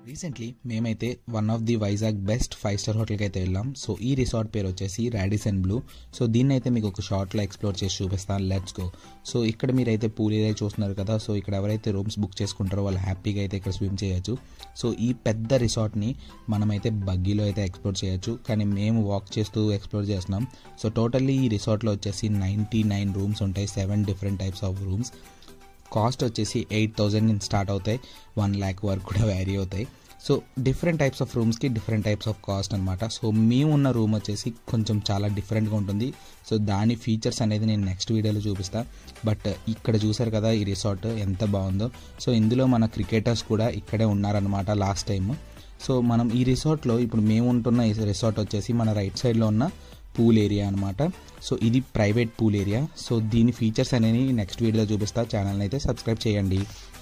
recently మేమైతే one of the Vizag best five star హోటల్కి అయితే వెళ్ళాం సో ఈ రిసార్ట్ పేరు వచ్చేసి రాడిసన్ బ్లూ సో దీన్ని అయితే మీకు ఒక షార్ట్లో ఎక్స్ప్లోర్ చేసి చూపిస్తాను లెట్స్ గో సో ఇక్కడ మీరైతే పూల్ ఏరియా చూస్తున్నారు కదా సో ఇక్కడ ఎవరైతే రూమ్స్ బుక్ చేసుకుంటారో వాళ్ళు హ్యాపీగా అయితే ఇక్కడ స్విమ్ చేయొచ్చు సో ఈ పెద్ద రిసార్ట్ని మనమైతే బగ్గీలో అయితే ఎక్స్ప్లోర్ చేయొచ్చు కానీ మేము వాక్ చేస్తూ ఎక్స్ప్లోర్ చేస్తున్నాం సో టోటల్లీ ఈ రిసార్ట్లో వచ్చేసి నైంటీ నైన్ రూమ్స్ ఉంటాయి seven different types of rooms cost వచ్చేసి ఎయిట్ థౌజండ్ నుంచి స్టార్ట్ అవుతాయి వన్ ల్యాక్ వరకు కూడా వ్యారీ అవుతాయి సో డిఫరెంట్ టైప్స్ ఆఫ్ రూమ్స్కి డిఫరెంట్ టైప్స్ ఆఫ్ కాస్ట్ అనమాట సో మేము ఉన్న రూమ్ వచ్చేసి కొంచెం చాలా డిఫరెంట్గా ఉంటుంది సో దాని ఫీచర్స్ అనేది నేను నెక్స్ట్ వీడియోలో చూపిస్తా బట్ ఇక్కడ చూసారు కదా ఈ రిసార్ట్ ఎంత బాగుందో సో ఇందులో మన క్రికెటర్స్ కూడా ఇక్కడే ఉన్నారనమాట లాస్ట్ టైం సో మనం ఈ రిసార్ట్లో ఇప్పుడు మేము ఉంటున్న ఈ రిసార్ట్ వచ్చేసి మన రైట్ సైడ్లో ఉన్న పూల్ ఏరియా అనమాట సో ఇది ప్రైవేట్ పూల్ ఏరియా సో దీని ఫీచర్స్ అనేవి నెక్స్ట్ వీడియోలో చూపిస్తా ఛానల్ని అయితే సబ్స్క్రైబ్ చేయండి